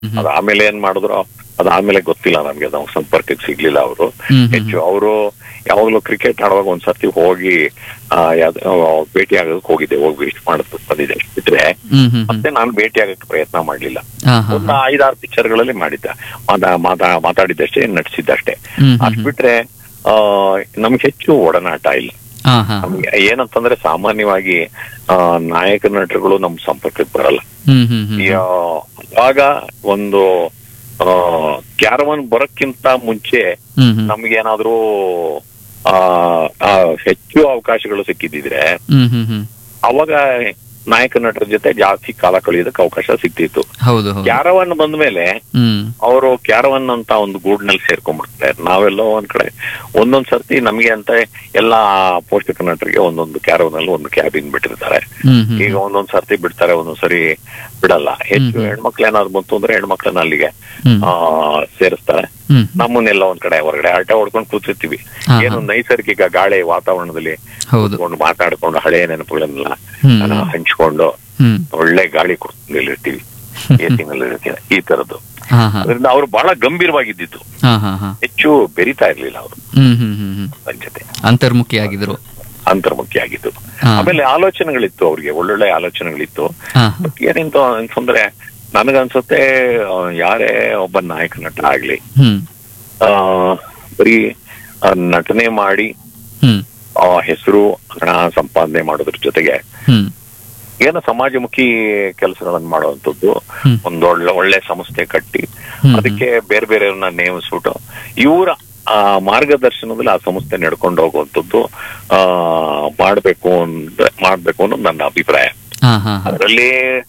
ಹ್ಮ್. ಅದ ಆಮೇಲೆ ಏನ್ ಮಾಡಿದ್ರು ಅದಾದ್ಮೇಲೆ ಗೊತ್ತಿಲ್ಲ ನಮ್ಗೆ ನಾವು ಸಂಪರ್ಕಕ್ಕೆ ಸಿಗ್ಲಿಲ್ಲ ಅವರು ಹ್ಮ್, ಹ್ಮ್, ಹೆಚ್ಚು ಅವರು ಯಾವಾಗ್ಲೂ ಕ್ರಿಕೆಟ್ ಆಡುವಾಗ ಒಂದ್ಸರ್ತಿ ಹೋಗಿ ಆ, ಯಾವ್ದ್- ಆ, ಭೇಟಿ ಆಗೋದಕ್ಕೆ ಹೋಗಿದ್ದೆ ಹೋಗಿ ವಿಶ್ ಮಾಡಿದ್ ಬಂದಿದ್ದೆ ಅಷ್ಟ್ ಬಿಟ್ರೆ ಹ್ಮ್ ಹ್ಮ್ ಹ್ಮ್ ಮತ್ತೆ ನಾನು ಭೇಟಿ ಆಗಕ್ಕೆ ಪ್ರಯತ್ನ ಮಾಡ್ಲಿಲ್ಲ ಹಾ ಹಾ ಒಂದು ಐದಾರು ಪಿಕ್ಚರ್ಗಳಲ್ಲಿ ಮಾಡಿದ್ದ ಮಾತಾ ಮಾತಾ ಮಾತಾಡಿದ್ದಷ್ಟೇ ನಟಿಸಿದ್ದಷ್ಟೇ ಹ್ಮ್ ಹ್ಮ್ ಅಷ್ಟ್ ಬಿಟ್ರೆ ಆ ನಮ್ಗೆ ಹೆಚ್ಚು ಒಡನಾಟ ಇಲ್ಲ ಹಾ ಹಾ ನಮ್ಗೆ ಏನಂತಂದ್ರೆ ಸಾಮಾನ್ಯವಾಗಿ ಆ ನಾಯಕ ನಟರುಗಳು ನಮ್ ಸಂಪರ್ಕಕ್ಕೆ ಬರಲ್ಲ ಹ್ಮ್ ಹ್ಮ್ ಹ್ಮ್ ಈ, ಆ, ಅವಾಗ ಒಂದು ಆ ಕ್ಯಾರವನ್ ಬರೋಕ್ಕಿಂತ ಮುಂಚೆ ಹ್ಮ್ ಹ್ಮ್ ನಮ್ಗೇನಾದ್ರೂ ಆ ಆ, ಹೆಚ್ಚು ಅವಕಾಶಗಳು ಸಿಕ್ಕಿದ್ರೆ ಹ್ಮ್ ಹ್ಮ್ ಹ್ಮ್ ಅವಾಗ ನಾಯಕ ನಟರ ಜೊತೆ ಜಾಸ್ತಿ ಕಾಲ ಕಳೆಯೋದಕ್ಕೆ ಅವಕಾಶ ಸಿಕ್ತಿತ್ತು ಹೌದು ಹೌದು ಕ್ಯಾರವನ್ ಬಂದ್ಮೇಲೆ ಹ್ಮ್ ಅವರು ಕ್ಯಾರವನ್ ಅಂತ ಒಂದು ಗೂಡ್ನಲ್ಲಿ ಸೇರ್ಕೊಂಡ್ಬಿಡ್ತಾರೆ ನಾವೆಲ್ಲೋ ಒಂದ್ ಕಡೆ ಒಂದೊಂದ್ ಸರ್ತಿ ನಮ್ಗೆ ಅಂತ ಎಲ್ಲಾ ಪೋಷಕ ನಟರಿಗೆ ಒಂದೊಂದು ಕ್ಯಾರವನ್ ಅಲ್ಲಿ ಒಂದು ಕ್ಯಾಬಿನ್ ಬಿಟ್ಟಿರ್ತಾರೆ ಹ್ಮ್ ಹ್ಮ್ ಈಗ ಒಂದೊಂದ್ ಸರ್ತಿ ಬಿಡ್ತಾರೆ ಒಂದೊಂದ್ ಸರಿ ಬಿಡಲ್ಲ ಹೆಚ್ಚು ಹ್ಮ್. ಹೆಣ್ಮಕ್ಳು ಏನಾದ್ರು ಬಂತು ಅಂದ್ರೆ ಹೆಣ್ಮಕ್ಳನ್ನ ಅಲ್ಲಿಗೆ ಹ್ಮ್ ಆ ಸೇರಿಸ್ತಾರೆ ಹ್ಮ್ ನಮ್ಮನ್ನೆಲ್ಲ ಒಂದ್ ಕಡೆ ಹೊರಗಡೆ ಆಟ ಹೊಡ್ಕೊಂಡು ಕೂತಿರ್ತೀವಿ ಹಾ, ಏನು ನೈಸರ್ಗಿಕ ಗಾಳಿ ವಾತಾವರಣದಲ್ಲಿ ಹೌದು ಕೂತ್ಕೊಂಡು ಮಾತಾಡ್ಕೊಂಡು ಹಳೆಯ ನೆನಪುಗಳನ್ನೆಲ್ಲ ಹ್ಮ್ ಆ, ಹಂಚ್ಕೊಂಡು ಹ್ಮ್ ಒಳ್ಳೆ ಗಾಳಿ ಕುಡ್ಕೊಂಡಿರ್ತೀವಿ ಎಸಿನಲ್ಲಿ ಇರ್ತೀವಿ ಈ ತರದ್ದು ಹಾ ಹಾ ಅದರಿಂದ ಅವರು ಬಹಳ ಗಂಭೀರವಾಗಿದ್ದಿದ್ದು ಹಾ ಹಾ ಹಾ ಹೆಚ್ಚು ಬೆರಿತಾ ಇರ್ಲಿಲ್ಲ ಅವರು ಹ್ಮ್ ಹ್ಮ್ ಹ್ಮ್ ಹ್ಮ್ ನನ್ನ ಜೊತೆ ಅಂತರ್ಮುಖಿ ಆಗಿದ್ರು ಅಂತರ್ಮುಖಿ ಆಗಿದ್ದು ಹಾ. ಆಮೇಲೆ ಆಲೋಚನೆಗಳಿತ್ತು ಅವ್ರಿಗೆ ಒಳ್ಳೊಳ್ಳೆ ಆಲೋಚನೆಗಳಿತ್ತು ಹಾ ಬಟ್ ಏನಿಂತ ಅಂತಂದ್ರೆ ನನಗನ್ಸುತ್ತೆ ಆ, ಯಾರೇ ಒಬ್ಬ ನಾಯಕ ನಟ ಆಗ್ಲಿ ಹ್ಮ್ ಆ ಬರೀ ಆ, ನಟನೆ ಮಾಡಿ ಹ್ಮ್ ಆ ಹೆಸರು ಹಣ ಸಂಪಾದನೆ ಮಾಡೋದ್ರ ಜೊತೆಗೆ ಹ್ಮ್ ಏನೋ ಸಮಾಜಮುಖಿ ಕೆಲಸಗಳನ್ನ ಮಾಡುವಂಥದ್ದು ಹ್ಮ್. ಒಂದೊಳ್ಳೆ ಒಳ್ಳೆ ಸಂಸ್ಥೆ ಕಟ್ಟಿ ಹ್ಮ್. ಅದಕ್ಕೆ ಬೇರೆ ಬೇರೆಯವ್ರನ್ನ ನೇಮಿಸ್ಬಿಟ್ಟು ಇವರ ಆ ಮಾರ್ಗದರ್ಶನದಲ್ಲಿ ಆ ಸಂಸ್ಥೆ ನಡ್ಕೊಂಡು ಹೋಗುವಂಥದ್ದು ಆ ಮಾಡ್ಬೇಕು ಅಂತ ಮಾಡ್ಬೇಕು ಅನ್ನೋದು ನನ್ನ ಅಭಿಪ್ರಾಯ ಹಾ ಹಾ ಹಾ ಅದರಲ್ಲಿ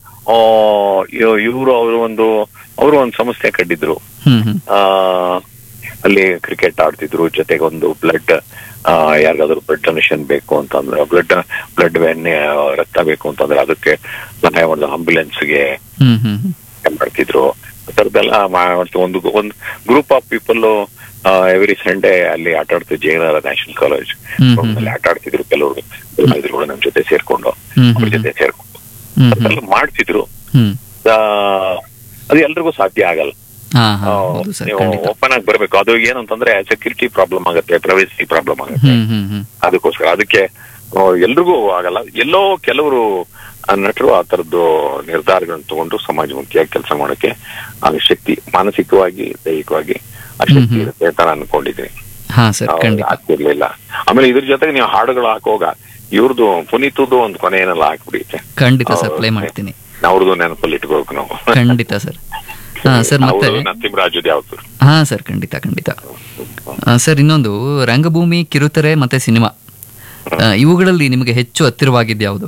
ಇವರು ಅವರು ಒಂದು ಅವರು ಒಂದು ಸಂಸ್ಥೆ ಕಟ್ಟಿದ್ರು ಹ್ಮ್ ಹ್ಮ್ ಆ ಅಲ್ಲಿ ಕ್ರಿಕೆಟ್ ಆಡ್ತಿದ್ರು ಜೊತೆಗೆ ಒಂದು ಬ್ಲಡ್ ಯಾರಿಗಾದ್ರೂ ಬ್ಲಡ್ ಡೊನೇಷನ್ ಬೇಕು ಅಂತಂದ್ರೆ ಬ್ಲಡ್ ಬ್ಲಡ್ ಎಣ್ಣೆ ರಕ್ತ ಬೇಕು ಅಂತಂದ್ರೆ ಅದಕ್ಕೆ ಸಹಾಯ ಮಾಡಿದ್ರು ಆಂಬ್ಯುಲೆನ್ಸ್ಗೆ ಹ್ಮ್ ಹ್ಮ್ ಹ್ಮ್ ಮಾಡ್ತಿದ್ರು ಆ ಥರದ್ದೆಲ್ಲ ಮಾಡ್ತು ಒಂದು ಒಂದು group of people every Sunday ಅಲ್ಲಿ ಆಟ ಆಡ್ತಿದ್ರು Jayanagar national college hmm hmm ಅಲ್ಲಿ ಆಟ ಆಡ್ತಿದ್ರು ಕೆಲವರು ಕಲಾವಿದರುಗಳು ನಮ್ಮ ಜೊತೆ ಸೇರ್ಕೊಂಡು ಹ್ಮ್ ಅವ್ರ ಹ್ಮ್ ಜೊತೆ ಸೇರ್ಕೊಂಡು ಹ್ಮ್ ಹ್ಮ್ ಅದೆಲ್ಲ ಮಾಡ್ತಿದ್ರು ಹ್ಮ್ ಆ, ಅದು ಎಲ್ರಿಗೂ ಸಾಧ್ಯ ಆಗಲ್ಲ ಹಾ ಹಾ ಹೌದು ಸರ್ ನೀವು ಖಂಡಿತ ಓಪನ್ ಆಗಿ ಬರ್ಬೇಕು ಅದು ಏನಂತಂದ್ರೆ ಸೆಕ್ಯೂರಿಟಿ ಪ್ರಾಬ್ಲಮ್ ಆಗುತ್ತೆ ಪ್ರೈವಸಿ ಪ್ರಾಬ್ಲಮ್ ಆಗುತ್ತೆ ಹ್ಮ್ ಹ್ಮ್ ಹ್ಮ್ ಅದಕ್ಕೋಸ್ಕರ ಅದಕ್ಕೆ ಆ, ಎಲ್ರಿಗೂ ಆಗಲ್ಲ ಎಲ್ಲೋ ಕೆಲವರು ಆ ನಟರು ಆ ತರದ್ದು ನಿರ್ಧಾರಗಳನ್ನು ತಗೊಂಡು ಸಮಾಜಮುಖಿಯಾಗಿ ಕೆಲಸ ಮಾಡೋಕೆ ಆ ಶಕ್ತಿ ಮಾನಸಿಕವಾಗಿ ದೈಹಿಕವಾಗಿ ಆ ಶಕ್ತಿ ಹ್ಮ್ ಹ್ಮ್. ಇರುತ್ತೆ ಅಂತ ನಾನು ಅನ್ಕೊಂಡಿದ್ದೀನಿ ಹಾ ಸರ್ ಖಂಡಿತ ಆಗ್ತಿರ್ಲಿಲ್ಲ ಆಮೇಲೆ ಇದ್ರ ಜೊತೆಗೆ ನೀವು ಹಾಡುಗಳು ಹಾಕುವಾಗ ಇವ್ರದ್ದು ಪುನೀತದ್ದು ಒಂದು ಕೊನೆ ಏನೆಲ್ಲ ಹಾಕ್ಬಿಡಿ ಖಂಡಿತ ಸರ್ ಹೌದು. ಪ್ಲೇ ಮಾಡ್ತೀನಿ ಅವ್ರದ್ದು ನೆನಪಲ್ಲಿ ಇಟ್ಕೋಬೇಕು ನಾವು ಖಂಡಿತ ಸರ್ ಹಾ ಸರ್ ಮತ್ತೆ ಅವ್ರದ್ದು ನರಸಿಂಹರಾಜುದು ಯಾವ್ದು ಹಾ ಸರ್ ಖಂಡಿತ ಖಂಡಿತ ಆ, ಸರ್ ಇನ್ನೊಂದು ರಂಗಭೂಮಿ ಕಿರುತೆರೆ ಮತ್ತೆ ಸಿನಿಮಾ ಆ, ಇವುಗಳಲ್ಲಿ ನಿಮಗೆ ಹೆಚ್ಚು ಹತ್ತಿರವಾಗಿದ್ದು ಯಾವುದು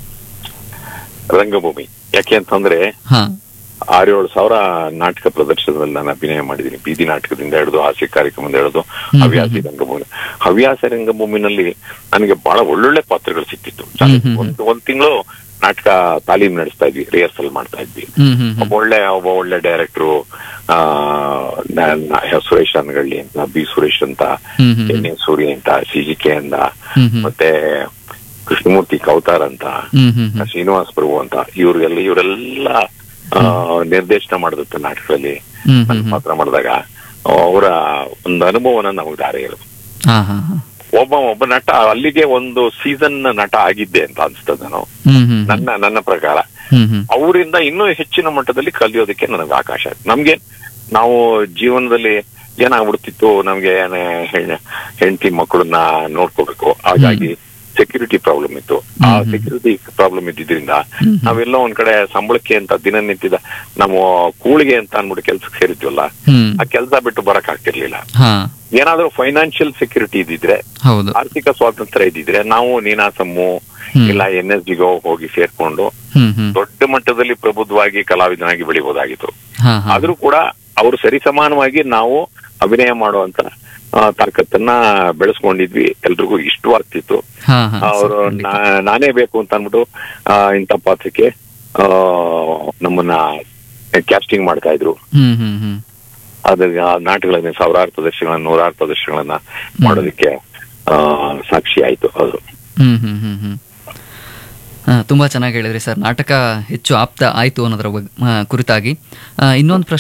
ರಂಗಭೂಮಿ ಯಾಕೆ ಅಂತಂದ್ರೆ ಹಾ ಆರೇಳು ಸಾವಿರ ನಾಟಕ ಪ್ರದರ್ಶನದಲ್ಲಿ ನಾನು ಅಭಿನಯ ಮಾಡಿದ್ದೀನಿ ಬೀದಿ ನಾಟಕದಿಂದ ಹಿಡಿದು ಹಾಸ್ಯ ಕಾರ್ಯಕ್ರಮದಿಂದ ಹಿಡಿದು ಹ್ಮ್ ಹವ್ಯಾಸಿ ರಂಗಭೂಮಿ ಹವ್ಯಾಸ ರಂಗಭೂಮಿನಲ್ಲಿ ನನಗೆ ಬಹಳ ಒಳ್ಳೊಳ್ಳೆ ಪಾತ್ರಗಳು ಸಿಕ್ತಿತ್ತು ಹ್ಮ್ ಹ್ಮ್. ಒಂದು ಒಂದ್ ತಿಂಗಳು ನಾಟಕ ತಾಲೀಮ್ ನಡೆಸ್ತಾ ಇದ್ವಿ ರಿಹರ್ಸಲ್ ಮಾಡ್ತಾ ಇದ್ವಿ ಹ್ಮ್ ಹ್ಮ್ ಹ್ಮ್ ಒಬ್ಬ ಒಳ್ಳೆ ಒಬ್ಬ ಒಳ್ಳೆ ಡೈರೆಕ್ಟ್ರು ಆ ನ- ನ- ಸುರೇಶ್ ಅನ್ಗಳ್ಳಿ ಅಂತ ಬಿ ಸುರೇಶ್ ಅಂತ hmm hmm N A Suri ಅಂತ ಸಿ ಜಿ ಕೆ ಅಂತ ಹ್ಮ್ ಹ್ಮ್ ಮತ್ತೆ ಕೃಷ್ಣಮೂರ್ತಿ ಕೌತಾರ್ ಅಂತ ಹ್ಮ್ ಹ್ಮ್ ಹ್ಮ್ ಶ್ರೀನಿವಾಸ್ ಪ್ರಭು ಅಂತ ಇವ್ರಿಗೆಲ್ಲ ಇವರೆಲ್ಲ ಆ, ನಿರ್ದೇಶನ ಮಾಡಿದಂತ ನಾಟಕದಲ್ಲಿ ಹ್ಮ್ ನನ್ನ ಹ್ಮ್ ಹ್ಮ್ ಪಾತ್ರ ಮಾಡಿದಾಗ ಅವರ ಒಂದು ಅನುಭವನ ನಮಗೆ ದಾರಿ ಹೇಳಿದ್ರು ಹಾ ಹಾ ಹಾ ಒಬ್ಬ ಒಬ್ಬ ನಟ ಅಲ್ಲಿಗೆ ಒಂದು ಸೀಸನ್ ನಟ ಆಗಿದ್ದೆ ಅಂತ ಅನ್ಸ್ತದೆ ನಾನು ಹ್ಮ್ ಹ್ಮ್ ಹ್ಮ್ ನನ್ನ ನನ್ನ ಪ್ರಕಾರ ಹ್ಮ್ ಹ್ಮ್ ಅವರಿಂದ ಇನ್ನೂ ಹೆಚ್ಚಿನ ಮಟ್ಟದಲ್ಲಿ ಕಲಿಯೋದಕ್ಕೆ ನನಗೆ ಆಕಾಶ ಆಯ್ತು ನಮ್ಗೆ ನಾವು ಜೀವನದಲ್ಲಿ ಏನಾಗ್ಬಿಡ್ತಿತ್ತು ನಮ್ಗೆ ಏನೇ ಹೆಣ್ ಹೆಂಡತಿ ಮಕ್ಕಳನ್ನ ನೋಡ್ಕೋಬೇಕು ಹಾಗಾಗಿ ಸೆಕ್ಯೂರಿಟಿ ಪ್ರಾಬ್ಲಮ್ ಇತ್ತು ಆ ಹ್ಮ್ ಹ್ಮ್. ಸೆಕ್ಯೂರಿಟಿ ಪ್ರಾಬ್ಲಮ್ ಇದ್ದಿದ್ರಿಂದ ಹ್ಮ್ ಹ್ಮ್. ನಾವೆಲ್ಲೋ ಒಂದ್ ಕಡೆ ಸಂಬಳಕ್ಕೆ ಅಂತ ದಿನನಿತ್ಯದ ನಮ್ಮ ಕೂಳಿಗೆ ಅಂತ ಅನ್ಬಿಟ್ಟು ಕೆಲ್ಸಕ್ಕೆ ಸೇರಿದ್ವಲ್ಲ ಹ್ಮ್ ಆ ಕೆಲಸ ಬಿಟ್ಟು ಬರಕ್ ಆಗ್ತಿರ್ಲಿಲ್ಲ ಹಾ ಏನಾದ್ರೂ ಫೈನಾನ್ಷಿಯಲ್ ಸೆಕ್ಯೂರಿಟಿ ಇದ್ದಿದ್ರೆ ಹೌದು ಆರ್ಥಿಕ ಸ್ವಾತಂತ್ರ್ಯ ಇದ್ದಿದ್ರೆ ನಾವು ನೀನಾಸಮ್ಮು ಹ್ಮ್. ಇಲ್ಲ ಎನ್ ಎಸ್ ಜಿಗೋ ಹೋಗಿ ಸೇರ್ಕೊಂಡು ಹ್ಮ್ ಹ್ಮ್ ದೊಡ್ಡ ಮಟ್ಟದಲ್ಲಿ ಪ್ರಬುದ್ಧವಾಗಿ ಕಲಾವಿದನಾಗಿ ಬೆಳಿಬಹುದಾಗಿತ್ತು ಹಾ ಹಾ ಆದ್ರೂ ಕೂಡ ಅವರು ಸರಿಸಮಾನವಾಗಿ ನಾವು ಅಭಿನಯ ಮಾಡುವಂತ ಆ, ತಾಕತ್ತನ್ನ ಬೆಳೆಸ್ಕೊಂಡಿದ್ವಿ ಎಲ್ರಿಗೂ ಇಷ್ಟವಾಗ್ತಿತ್ತು ಹಾ ಹಾ ಸರ್, ಅವರು ಖಂಡಿತ. ನಾನೇ ಬೇಕು ಅಂತ ಅಂದ್ಬಿಟ್ಟು ಆ, ಇಂಥ ಪಾತ್ರಕ್ಕೆ ಆ, ನಮ್ಮನ್ನ ಕ್ಯಾಸ್ಟಿಂಗ್ ಮಾಡ್ತಾ ಇದ್ರು ಹ್ಮ್ ಹ್ಮ್ ಹ್ಮ್ ಅದ್ರ ಆ ನಾಟಕಗಳನ್ನ ಸಾವಿರಾರು ಪ್ರದರ್ಶನಗಳನ್ನ ನೂರಾರು ಪ್ರದರ್ಶನಗಳನ್ನ ಮಾಡೋದಕ್ಕೆ ಆ, ಸಾಕ್ಷಿ ಆಯ್ತು ಅದು ಹ್ಮ್ ಹ್ಮ್ ಹ್ಮ್ ಹ್ಮ್ ಆ, ತುಂಬಾ ಚೆನ್ನಾಗಿ ಹೇಳಿದ್ರಿ ಸರ್ ನಾಟಕ ಹೆಚ್ಚು ಆಪ್ತ ಆಯ್ತು ಅನ್ನೋದರ ಬಗ್ಗೆ- ಆ, ಕುರಿತಾಗಿ ಇನ್ನೊಂದು